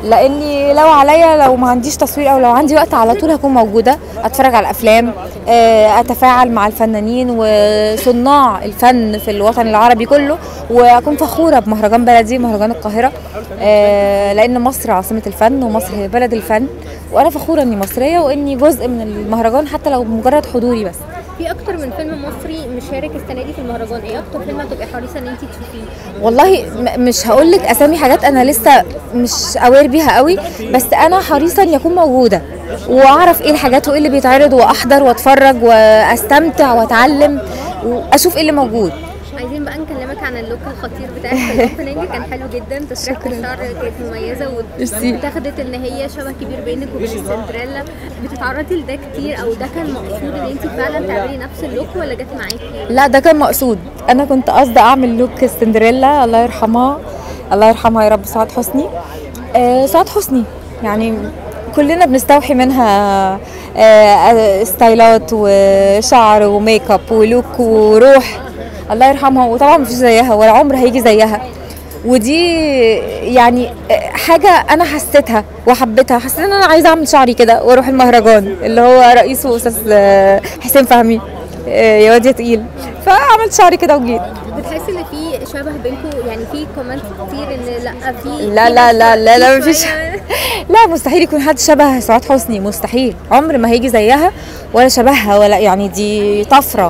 لاني لو عليا لو ما عنديش تصوير او لو عندي وقت على طول هكون موجوده اتفرج على الافلام آه، اتفاعل مع الفنانين وصناع الفن في الوطن العربي كله واكون فخوره بمهرجان بلدي مهرجان القاهره آه، لان مصر عاصمه الفن ومصر هي بلد الفن وانا فخوره اني مصريه واني جزء من المهرجان حتى لو مجرد حضوري بس في اكتر من فيلم مصري مشارك السنه دي في المهرجان ايه اكتر فيلم هتبقي حريصه ان انت تشوفيه والله م- مش هقول لك اسامي حاجات انا لسه مش اوير بيها قوي بس انا حريصه ان يكون موجوده واعرف ايه الحاجات وايه اللي بيتعرض واحضر واتفرج واستمتع واتعلم واشوف ايه اللي موجود عايزين بقى نكلمك عن اللوك الخطير بتاعك في الاوبننج كان حلو جدا تسريحه الشعر كانت مميزه ميرسي. واتخذت ان هي شبه كبير بينك وبين السندريلا بتتعرضي لده كتير او ده كان مقصود ان انت فعلا تعملي نفس اللوك ولا جت معاكي؟ لا ده كان مقصود انا كنت قصدي اعمل لوك السندريلا الله يرحمها الله يرحمها يا رب سعاد حسني آه سعاد حسني يعني كلنا بنستوحي منها آه ستايلات وشعر وميك اب ولوك وروح الله يرحمها وطبعا مفيش زيها ولا عمر هيجي زيها ودي يعني حاجه انا حسيتها وحبيتها حسيت ان انا عايزه اعمل شعري كده واروح المهرجان اللي هو رئيسه استاذ آه، حسين فهمي آه، يا واد يا تقيل فعملت شعري كده وجيت بتحسي ان في شبه بينكم يعني في كومنت كتير ان لا في لا في لا ناس لا لا لا في مفيش شوية- لا مستحيل يكون حد شبه سعاد حسني مستحيل عمر ما هيجي زيها ولا شبهها ولا يعني دي طفره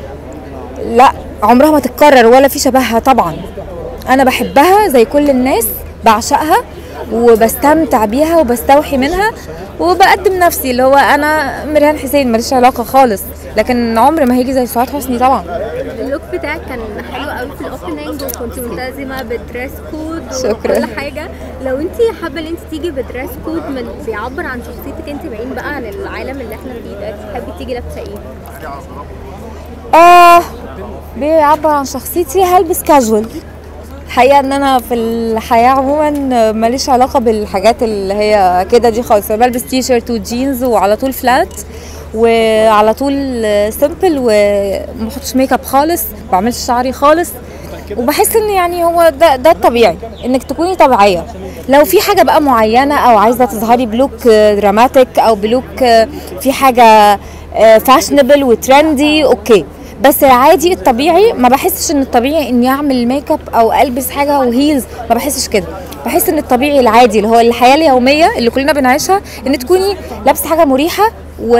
لا عمرها ما تتكرر ولا في شبهها طبعا انا بحبها زي كل الناس بعشقها وبستمتع بيها وبستوحي منها وبقدم نفسي اللي هو انا مريان حسين ماليش علاقه خالص لكن عمر ما هيجي زي سعاد حسني طبعا اللوك بتاعك كان حلو قوي في الاوبننج وكنت ملتزمه بالدريس كود شكراً. وكل حاجه لو انت حابه ان انت تيجي بدريس كود من بيعبر عن شخصيتك انت بعيد بقى عن العالم اللي احنا فيه ده تحبي تيجي لابسه ايه؟ اه بيعبر عن شخصيتي هلبس كاجوال الحقيقه ان انا في الحياه عموما ماليش علاقه بالحاجات اللي هي كده دي خالص انا بلبس تي شيرت وجينز وعلى طول فلات وعلى طول سيمبل وما بحطش ميك اب خالص ما بعملش شعري خالص وبحس ان يعني هو ده ده الطبيعي انك تكوني طبيعيه لو في حاجه بقى معينه او عايزه تظهري بلوك دراماتيك او بلوك في حاجه فاشنبل وترندي اوكي بس العادي الطبيعي ما بحسش ان الطبيعي اني اعمل ميك اب او البس حاجه وهيلز ما بحسش كده بحس ان الطبيعي العادي اللي هو الحياه اليوميه اللي كلنا بنعيشها ان تكوني لابسه حاجه مريحه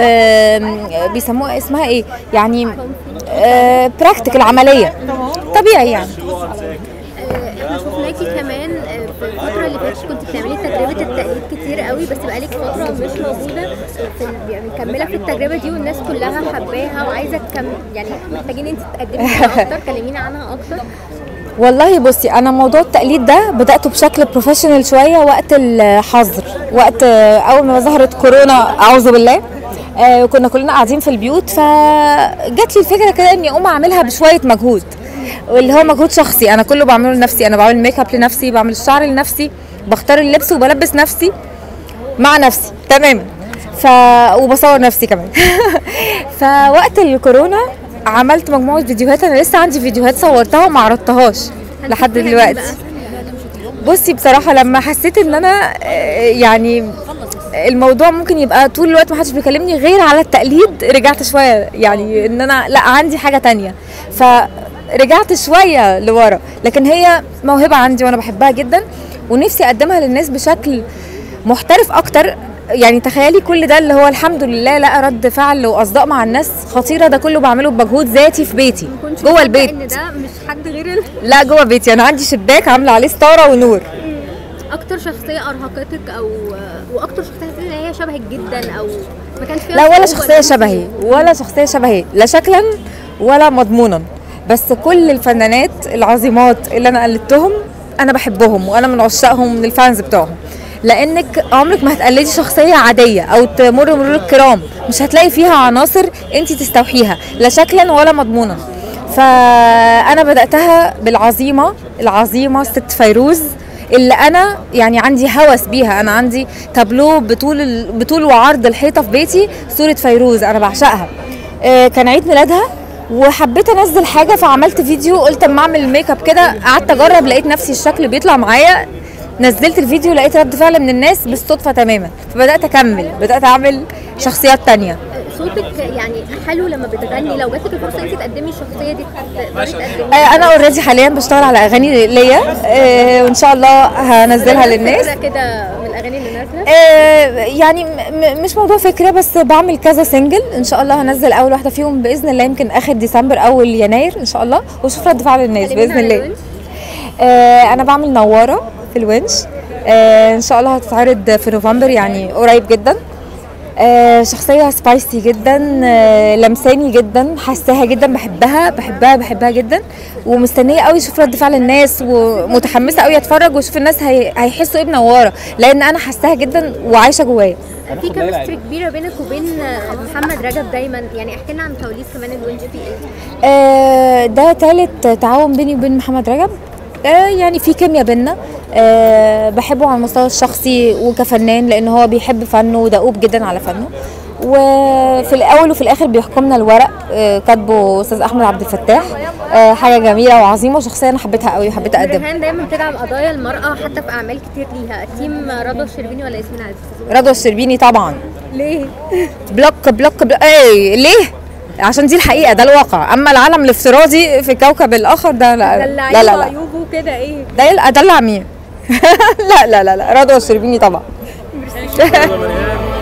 وبيسموها اسمها ايه يعني براكتيكال عمليه طبيعي يعني آه، احنا شفناكي كمان آه، في الفترة اللي فاتت كنت بتعملي تجربة التقليد كتير قوي بس بقالك فترة مش موجودة في ال- يعني مكملة في التجربة دي والناس كلها حباها وعايزة تكم يعني محتاجين انت تقدمي فيها اكتر كلمينا عنها اكتر والله بصي انا موضوع التقليد ده بداته بشكل بروفيشنال شويه وقت الحظر وقت آه، اول ما ظهرت كورونا اعوذ بالله آه، كنا كلنا قاعدين في البيوت فجات لي الفكره كده اني اقوم اعملها بشويه مجهود واللي هو مجهود شخصي انا كله بعمله لنفسي انا بعمل ميك اب لنفسي بعمل الشعر لنفسي بختار اللبس وبلبس نفسي مع نفسي تماما ف وبصور نفسي كمان فوقت الكورونا عملت مجموعه فيديوهات انا لسه عندي فيديوهات صورتها وما عرضتهاش هل لحد فاكرة مين دلوقتي بقى؟ بصي بصراحه لما حسيت ان انا آه، يعني الموضوع ممكن يبقى طول الوقت ما حدش بيكلمني غير على التقليد رجعت شويه يعني ان انا لا عندي حاجه تانية فرجعت شويه لورا لكن هي موهبه عندي وانا بحبها جدا ونفسي اقدمها للناس بشكل محترف اكتر يعني تخيلي كل ده اللي هو الحمد لله لقى رد فعل واصداء مع الناس خطيره ده كله بعمله بمجهود ذاتي في بيتي كنت جوه مصدقة البيت ان ده مش حد غير ال- لا جوه بيتي انا عندي شباك عامله عليه ستاره ونور اكتر شخصية ارهقتك او واكتر شخصية حسيتي ان هي شبهك جدا او ما كانش فيها لا ولا صعوبة شخصيه إن أنت- شبهي ولا شخصيه شبهي لا شكلا ولا مضمونا بس كل الفنانات العظيمات اللي انا قلدتهم انا بحبهم وانا من عشاقهم من الفانز بتوعهم لانك عمرك ما هتقلدي شخصيه عاديه او تمر مرور الكرام مش هتلاقي فيها عناصر انت تستوحيها لا شكلا ولا مضمونا فانا بداتها بالعظيمه العظيمه ست فيروز اللي انا يعني عندي هوس بيها انا عندي تابلو بطول ال- بطول وعرض الحيطه في بيتي صوره فيروز انا بعشقها آه، كان عيد ميلادها وحبيت انزل حاجه فعملت فيديو قلت اما اعمل الميك اب كده قعدت اجرب لقيت نفسي الشكل بيطلع معايا نزلت الفيديو لقيت رد فعل من الناس بالصدفه تماما فبدات اكمل بدات اعمل شخصيات تانية صوتك يعني حلو لما بتغني لو جاتلك الفرصه انت تقدمي الشخصيه دي تقدري تقدمي آه، انا اوريدي حاليا بشتغل على اغاني ليا آه، وان شاء الله هنزلها للناس فكرة كده من الاغاني اللي نازله آه، يعني م- م- مش موضوع فكره بس بعمل كذا سنجل ان شاء الله هنزل اول واحده فيهم باذن الله يمكن اخر ديسمبر اول يناير ان شاء الله واشوف رد فعل الناس كلمينا باذن عن الله الونش. آه، انا بعمل نواره في الونش آه، ان شاء الله هتتعرض في نوفمبر يعني قريب جدا آه، شخصية سبايسي جدا آه، لمساني جدا حساها جدا بحبها بحبها بحبها جدا ومستنية قوي اشوف رد فعل الناس ومتحمسة قوي اتفرج واشوف الناس هي... هيحسوا ايه بنوارة لان انا حساها جدا وعايشة جوايا في كيمستري كبيره بينك وبين محمد رجب دايما يعني احكي لنا عن كواليس كمان الونش فيه ايه آه، ده تالت تعاون بيني وبين محمد رجب آه، يعني في كيمياء بينا آه، بحبه على المستوى الشخصي وكفنان لان هو بيحب فنه ودؤوب جدا على فنه وفي الاول وفي الاخر بيحكمنا الورق آه، كاتبه استاذ احمد عبد الفتاح آه، حاجه جميله وعظيمه وشخصيه انا حبيتها قوي حبيت اقدمها برهان دايما بتدعم قضايا المراه حتى في اعمال كتير ليها تيم رضوى الشربيني ولا ياسمين عزيز رضوى الشربيني طبعا ليه بلوك بلوك, بلوك. ايه ليه عشان دي الحقيقه ده الواقع اما العالم الافتراضي في الكوكب الاخر ده لا لا لا, لا. عيوبه كده ايه ده يل- ادلع مين لا لا لا لا رضوى الشربيني طبعا مريان